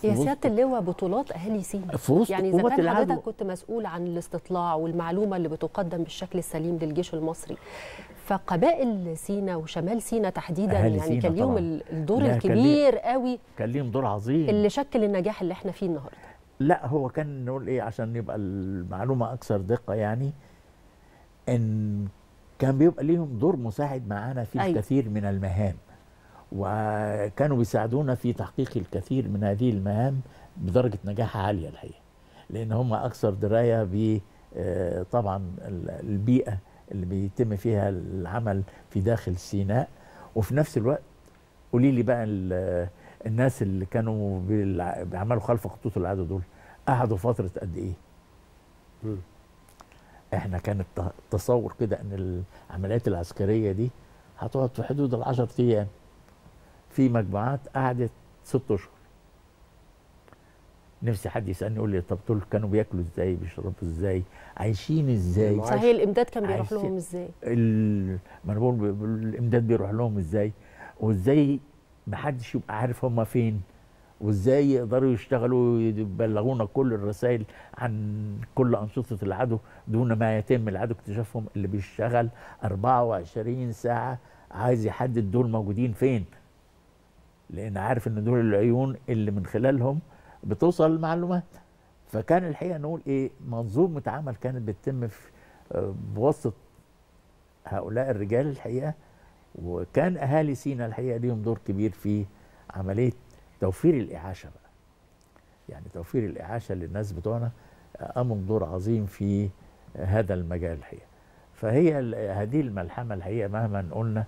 في يا وسط- سياده اللواء بطولات اهالي سينا في وسط يعني اذا قوات كان العدو. حضرتك كنت مسؤول عن الاستطلاع والمعلومه اللي بتقدم بالشكل السليم للجيش المصري فقبائل سينا وشمال سينا تحديدا أهالي يعني سينا كان ليهم طبعاً. ال- الدور لا، كان الكبير قوي كان ليهم دور عظيم اللي شكل النجاح اللي احنا فيه النهارده لا هو كان نقول ايه عشان يبقى المعلومه اكثر دقه يعني ان كان بيبقى ليهم دور مساعد معانا في أيوة. الكثير من المهام وكانوا بيساعدونا في تحقيق الكثير من هذه المهام بدرجه نجاح عاليه الحقيقه لان هم اكثر درايه ب آه، طبعا ال- البيئه اللي بيتم فيها العمل في داخل سيناء وفي نفس الوقت قولي لي بقى ال- الناس اللي كانوا بالع- بيعملوا خلف خطوط العدو دول قعدوا فتره قد ايه؟ مم. احنا كان الت- التصور كده ان العمليات العسكريه دي هتقعد في حدود العشر ايام في مجموعات قعدت ست اشهر نفسي حد يسالني يقول لي طب دول كانوا بياكلوا ازاي بيشربوا ازاي عايشين ازاي المعاش. صحيح الامداد كان بيروح عايشين. لهم ازاي ال- ما انا بقول ب- ب- الامداد بيروح لهم ازاي وازاي محدش يبقى عارف هم فين وازاي يقدروا يشتغلوا يبلغونا كل الرسائل عن كل انشطه العدو دون ما يتم العدو اكتشافهم اللي بيشتغل 24 ساعه عايز يحدد دول موجودين فين لان عارف ان دول العيون اللي من خلالهم بتوصل المعلومات فكان الحقيقه نقول ايه منظومه عمل كانت بتتم في آه، بواسطه هؤلاء الرجال الحقيقه وكان اهالي سينا الحقيقه ليهم دور كبير في عمليه توفير الاعاشه بقى يعني توفير الاعاشه للناس بتوعنا قاموا بدور عظيم في هذا المجال الحقيقه فهي ال- هذه الملحمه الحقيقه مهما قلنا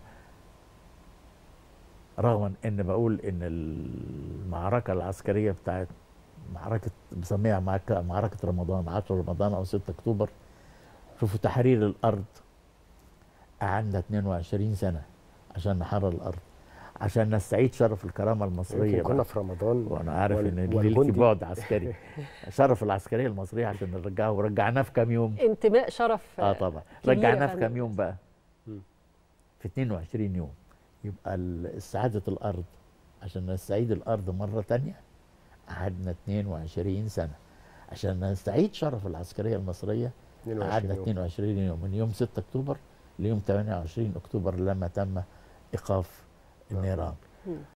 رغم ان بقول ان المعركه العسكريه بتاعت معركه بسميها معك- معركه رمضان 10 رمضان او 6 اكتوبر شوفوا تحرير الارض قعدنا 22 سنه عشان نحرر الارض عشان نستعيد شرف الكرامه المصريه يمكن كنا بقى. في رمضان وانا عارف وال- ان الليل في والجندي. بعد عسكري شرف العسكريه المصريه عشان نرجعه ورجعناه في كام يوم انتماء شرف اه طبعا كبير رجعناه يا في فندم. كام يوم بقى مم. في 22 يوم يبقى ال- استعاده الارض عشان نستعيد الارض مره تانية قعدنا 22 سنه عشان نستعيد شرف العسكريه المصريه 22 قعدنا يوم. 22 يوم من يوم 6 اكتوبر ليوم 28 اكتوبر لما تم ايقاف النيران مم.